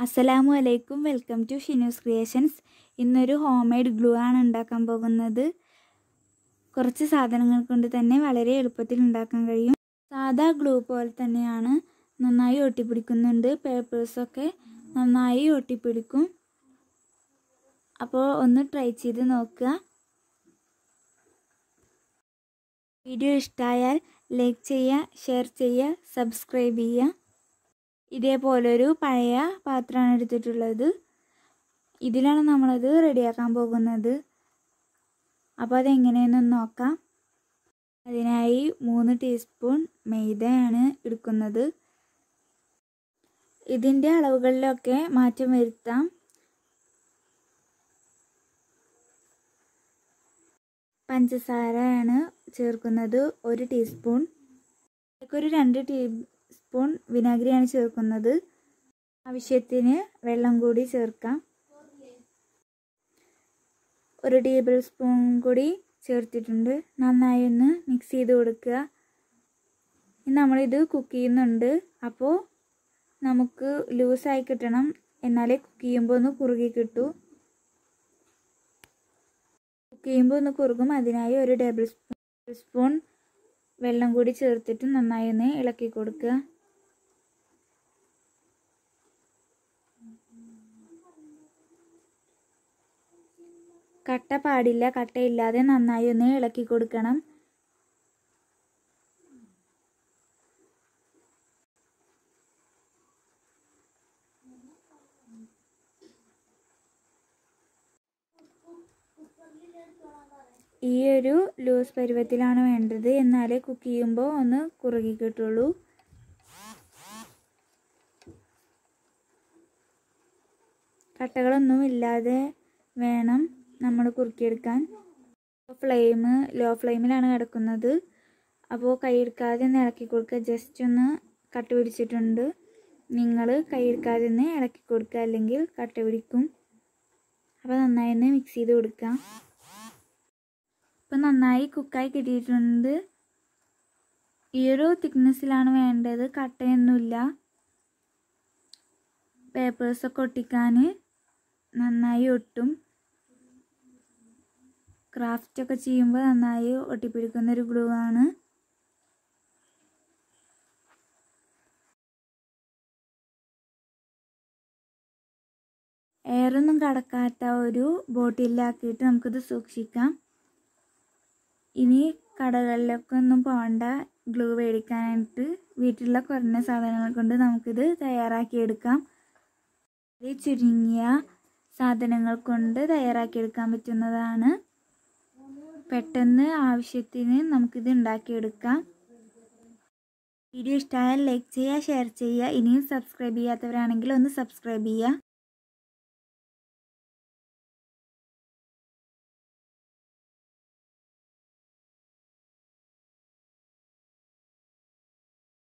അസ്സലാമു അലൈക്കും welcome to Shinu's creations ഇന്നൊരു ഹോം മെയ്ഡ് ഗ്ലൂ ആണ് ഉണ്ടാക്കാൻ പോകുന്നത് കുറച്ച് സാധനങ്ങൾ കൊണ്ട് തന്നെ വളരെ എളുപ്പത്തിൽ ഉണ്ടാക്കാൻ കഴിയും സാധാ ഗ്ലൂ പോലെ തന്നെയാണ് നന്നായി ഒട്ടിപ്പിടിക്കുന്നുണ്ട് പേപ്പേഴ്സൊക്കെ നന്നായി ഒട്ടിപ്പിടിക്കും അപ്പോൾ ഒന്ന് ട്രൈ ചെയ്ത് നോക്കുക വീഡിയോ ഇഷ്ടമായാൽ ലൈക്ക് ചെയ്യുക ഷെയർ ചെയ്യുക സബ്സ്ക്രൈബ് ചെയ്യുക ഇതേപോലൊരു പഴയ പാത്രമാണ് എടുത്തിട്ടുള്ളത് ഇതിലാണ് നമ്മളത് റെഡിയാക്കാൻ പോകുന്നത് അപ്പോൾ അതെങ്ങനെയെന്ന് നോക്കാം അതിനായി മൂന്ന് ടീസ്പൂൺ മൈദയാണ് എടുക്കുന്നത് ഇതിൻ്റെ അളവുകളിലൊക്കെ മാറ്റം വരുത്താം പഞ്ചസാരയാണ് ചേർക്കുന്നത് ഒരു ടീസ്പൂൺ ഒരു രണ്ട് ടീസ്പൂൺ വിനാഗിരിയാണ് ചേർക്കുന്നത് ആവശ്യത്തിന് വെള്ളം കൂടി ചേർക്കാം ഒരു ടേബിൾ സ്പൂൺ കൂടി ചേർത്തിട്ടുണ്ട് നന്നായി ഒന്ന് മിക്സ് ചെയ്ത് കൊടുക്കുക നമ്മളിത് കുക്ക് ചെയ്യുന്നുണ്ട് അപ്പോൾ നമുക്ക് ലൂസായി കിട്ടണം എന്നാലേ കുക്ക് ചെയ്യുമ്പോൾ ഒന്ന് കുറുകി കിട്ടൂ കുക്ക് ചെയ്യുമ്പോൾ ഒന്ന് കുറുകും അതിനായി ഒരു ടേബിൾ സ്പൂൺ സ്പൂൺ വെള്ളം കൂടി ചേർത്തിട്ട് നന്നായി ഒന്ന് ഇളക്കി കൊടുക്കുക കട്ട പാടില്ല കട്ടയില്ലാതെ നന്നായി ഒന്ന് ഇളക്കി കൊടുക്കണം ഈ ഒരു ലൂസ് പരുവത്തിലാണ് വേണ്ടത് എന്നാലേ കുക്ക് ചെയ്യുമ്പോൾ ഒന്ന് കുറുകി കിട്ടുള്ളൂ കട്ടകളൊന്നും ഇല്ലാതെ വേണം നമ്മൾ കുറുക്കിയെടുക്കാൻ ഫ്ലെയിം ലോ ഫ്ലെയിമിലാണ് കിടക്കുന്നത് അപ്പോൾ കൈയെടുക്കാതെ ഒന്ന് ഇളക്കി കൊടുക്കുക ജസ്റ്റ് ഒന്ന് കട്ട പിടിച്ചിട്ടുണ്ട് നിങ്ങൾ കൈയെടുക്കാതെ ഒന്ന് ഇളക്കി കൊടുക്കുക അല്ലെങ്കിൽ കട്ട പിടിക്കും അപ്പോൾ നന്നായി ഒന്ന് മിക്സ് ചെയ്ത് കൊടുക്കാം ഇപ്പം നന്നായി കുക്കായി കിട്ടിയിട്ടുണ്ട് ഈ ഒരു തിക്നെസ്സിലാണ് വേണ്ടത് കട്ടയൊന്നുമില്ല പേപ്പേഴ്സൊക്കെ ഒട്ടിക്കാൻ നന്നായി ഒട്ടും ക്രാഫ്റ്റൊക്കെ ചെയ്യുമ്പോൾ നന്നായി ഒട്ടിപ്പിടിക്കുന്ന ഒരു ഗ്ലൂ ആണ് എയറൊന്നും കടക്കാത്ത ഒരു ബോട്ടിലാക്കിയിട്ട് നമുക്കിത് സൂക്ഷിക്കാം ഇനി കടകളിലൊക്കെ ഒന്നും പോകണ്ട ഗ്ലൂ മേടിക്കാനായിട്ട് വീട്ടിലുള്ള കുറഞ്ഞ സാധനങ്ങൾ കൊണ്ട് നമുക്കിത് തയ്യാറാക്കിയെടുക്കാം ഇത് ചുരുങ്ങിയ സാധനങ്ങൾ കൊണ്ട് തയ്യാറാക്കിയെടുക്കാൻ പറ്റുന്നതാണ് പെട്ടെന്ന് ആവശ്യത്തിന് നമുക്കിത് ഉണ്ടാക്കിയെടുക്കാം വീഡിയോ ഇഷ്ടമായാൽ ലൈക്ക് ചെയ്യുക ഷെയർ ചെയ്യുക ഇനിയും സബ്സ്ക്രൈബ് ചെയ്യാത്തവരാണെങ്കിൽ ഒന്ന് സബ്സ്ക്രൈബ് ചെയ്യുക